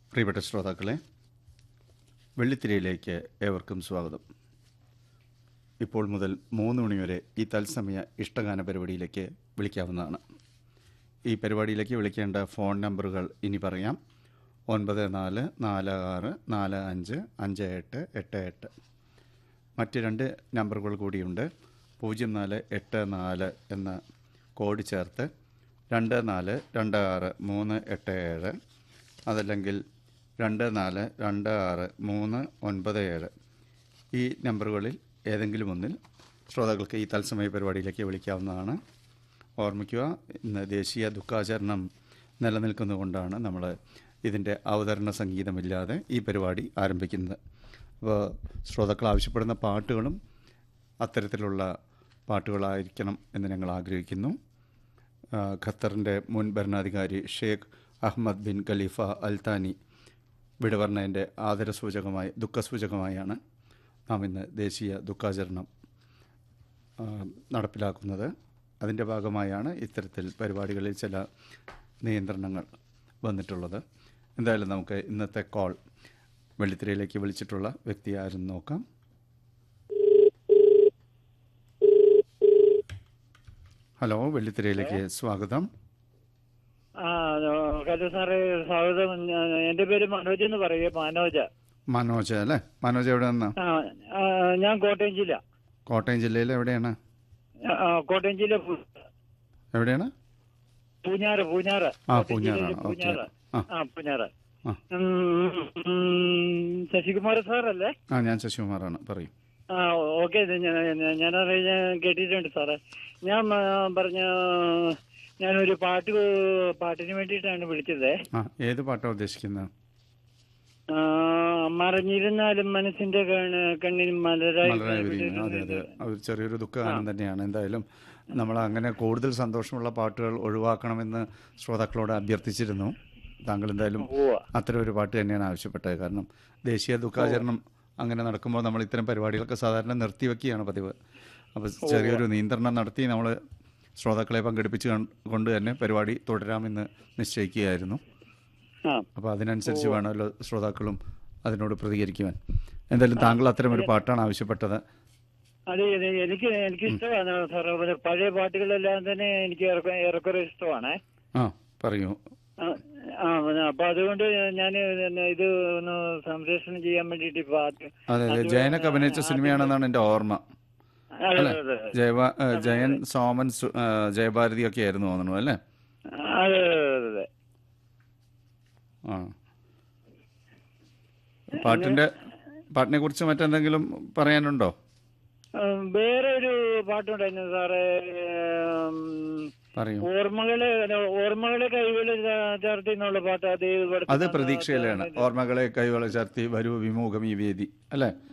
പ്രിയപ്പെട്ട ശ്രോതാക്കളെ വെള്ളിത്തിരയിലേക്ക് ഏവർക്കും സ്വാഗതം ഇപ്പോൾ മുതൽ മൂന്ന് മണിവരെ ഈ തത്സമയ ഇഷ്ടഗാന പരിപാടിയിലേക്ക് വിളിക്കാവുന്നതാണ് ഈ പരിപാടിയിലേക്ക് വിളിക്കേണ്ട ഫോൺ നമ്പറുകൾ ഇനി പറയാം ഒൻപത് നാല് നാല് ആറ് നാല് അഞ്ച് അഞ്ച് എട്ട് എട്ട് എട്ട് മറ്റ് രണ്ട് നമ്പറുകൾ കൂടിയുണ്ട് പൂജ്യം നാല് എട്ട് നാല് എന്ന കോഡ് ചേർത്ത് രണ്ട് നാല് രണ്ട് ആറ് മൂന്ന് എട്ട് ഏഴ് അതല്ലെങ്കിൽ രണ്ട് നാല് രണ്ട് ആറ് മൂന്ന് ഒൻപത് ഏഴ് ഈ നമ്പറുകളിൽ ഏതെങ്കിലും ഒന്നിൽ ശ്രോതാക്കൾക്ക് ഈ തത്സമയ പരിപാടിയിലേക്ക് വിളിക്കാവുന്നതാണ് ഓർമ്മിക്കുക ഇന്ന് ദേശീയ ദുഃഖാചരണം നിലനിൽക്കുന്നതുകൊണ്ടാണ് നമ്മൾ ഇതിൻ്റെ അവതരണ സംഗീതമില്ലാതെ ഈ പരിപാടി ആരംഭിക്കുന്നത് അപ്പോൾ ശ്രോതാക്കൾ ആവശ്യപ്പെടുന്ന പാട്ടുകളും അത്തരത്തിലുള്ള പാട്ടുകളായിരിക്കണം എന്ന് ഞങ്ങൾ ആഗ്രഹിക്കുന്നു ആ, ഖത്തറിൻ്റെ മുൻ ഭരണാധികാരി Sheikh Ahmed bin Khalifa Al Thani വിടവർണ്ണതിൻ്റെ ആദരസൂചകമായി ദുഃഖസൂചകമായാണ് നാം ഇന്ന് ദേശീയ ദുഃഖാചരണം ആ, നടപ്പിലാക്കുന്നത് അതിൻ്റെ ഭാഗമായാണ് ഇത്തരത്തിൽ പരിപാടികളിൽ ചില നിയന്ത്രണങ്ങൾ വന്നിട്ടുള്ളത് എന്തായാലും നമുക്ക് ഇന്നത്തെ കോൾ വെള്ളിത്തിരയിലേക്ക് വിളിച്ചിട്ടുള്ള വ്യക്തി ആരും നോക്കാം ഹലോ വെള്ളിത്തിരയിലേക്ക് സ്വാഗതം ആ ഹലോ സാറേ സ്വാഗതം ഞാൻ- എന്റെ പേര് മനോജ് എന്ന് പറയുക മനോജ് മനോജ് അല്ലേ മനോജ് എവിടെ നിന്ന് ആ ആ, ഞാൻ കോട്ടയം ജില്ല കോട്ടയം ജില്ലയിൽ എവിടെയാണ് ആ, കോട്ടയം ജില്ല പു- എവിടെയാണ് പൂഞ്ഞാറ് പൂഞ്ഞാറ് ആ, കോട്ടയം പൂഞ്ഞാറാണ്. ജില്ലയിലെ പൂഞ്ഞാറ് ആ. ആ പൂഞ്ഞാറ് ആ. ഉം, ഉം, ശശികുമാർ സാറല്ലേ ആ ഞാൻ ശശികുമാറാണ് പറയും ആ ഓക്കെ ഞാൻ കേട്ടിട്ടുണ്ട് സാറേ ഞാൻ ആ, പറഞ്ഞ ഞാനൊരു പാട്ട് പാട്ടിന് വേണ്ടിയിട്ടാണ് വിളിച്ചത് ആ ഏത് പാട്ടാണ് ഉദ്ദേശിക്കുന്നത് ആ, മറഞ്ഞിരുന്നാലും മനസ്സിന്റെ കണ്ണ്- കണ്ണിൽ മലരായി വളരെ വിരിയുന്നു അതെ അതെ ഒരു ചെറിയൊരു ദുഃഖഗാനം തന്നെയാണ് എന്തായാലും നമ്മൾ അങ്ങനെ കൂടുതൽ സന്തോഷമുള്ള പാട്ടുകൾ ഒഴിവാക്കണമെന്ന് ശ്രോതാക്കളോട് അഭ്യർത്ഥിച്ചിരുന്നു താങ്കൾ എന്തായാലും ഉവ്വ. അത്തരം ഒരു പാട്ട് തന്നെയാണ് ആവശ്യപ്പെട്ടത് കാരണം ദേശീയ ദുഃഖാചരണം അങ്ങനെ നടക്കുമ്പോൾ നമ്മൾ ഇത്തരം പരിപാടികളൊക്കെ സാധാരണ നിർത്തിവെക്കുകയാണ് പതിവ് അപ്പോൾ ചെറിയൊരു നിയന്ത്രണം നടത്തി നമ്മൾ ശ്രോതാക്കളെ പങ്കെടുപ്പിച്ച് കൊണ്ട് കൊണ്ട് തന്നെ പരിപാടി തുടരാമെന്ന് നിശ്ചയിക്കുകയായിരുന്നു ആ അപ്പോൾ അതിനനുസരിച്ച് വേണമല്ലോ ശ്രോതാക്കളും അതിനോട് പ്രതികരിക്കുവാൻ എന്തായാലും താങ്കൾ അത്തരം ഒരു പാട്ടാണ് ആവശ്യപ്പെട്ടത് അതെ അതെ എനിക്ക് എനിക്ക് ഇഷ്ടമാണ് സാറേ പിന്നെ പഴയ പാട്ടുകളെല്ലാം തന്നെ എനിക്ക് ഏറെക്കുറെ ഏറെക്കുറെ ഇഷ്ടമാണ് ആ പറയൂ ആ, ആ പിന്നെ അപ്പൊ അതുകൊണ്ട് ഞാൻ ഇത് ഒന്ന് സംപ്രേഷണം ചെയ്യാൻ വേണ്ടിട്ട് പാട്ട് അതെ അതെ ജയനൊക്കെ അഭിനയിച്ച സിനിമയാണെന്നാണ് എൻ്റെ ഓർമ്മ അതെ അല്ലേ അതെ ജയവാ ഏ, ജയൻ സോമൻ സു- ഏ, ജയഭാരതി ഒക്കെ ആയിരുന്നു തോന്നുന്നു അല്ലേ അതെ അതെ അതെ ആ പാട്ടിൻ്റെ പാട്ടിനെ കുറിച്ച് മറ്റെന്തെങ്കിലും പറയാനുണ്ടോ ഉം, വേറെ ഒരു പാട്ടുണ്ടായിരുന്നു സാറേ ഉം, പറയൂ ഓർമ്മകളെ ഓർമ്മകളെ കൈകളിൽ ചേർത്തി എന്നുള്ള പാട്ട് അത് അത് പ്രതീക്ഷയിലാണ് ഓർമ്മകളെ കൈവള ചേർത്തി വരൂ വിമുഖം ഈ വേദി അല്ലേ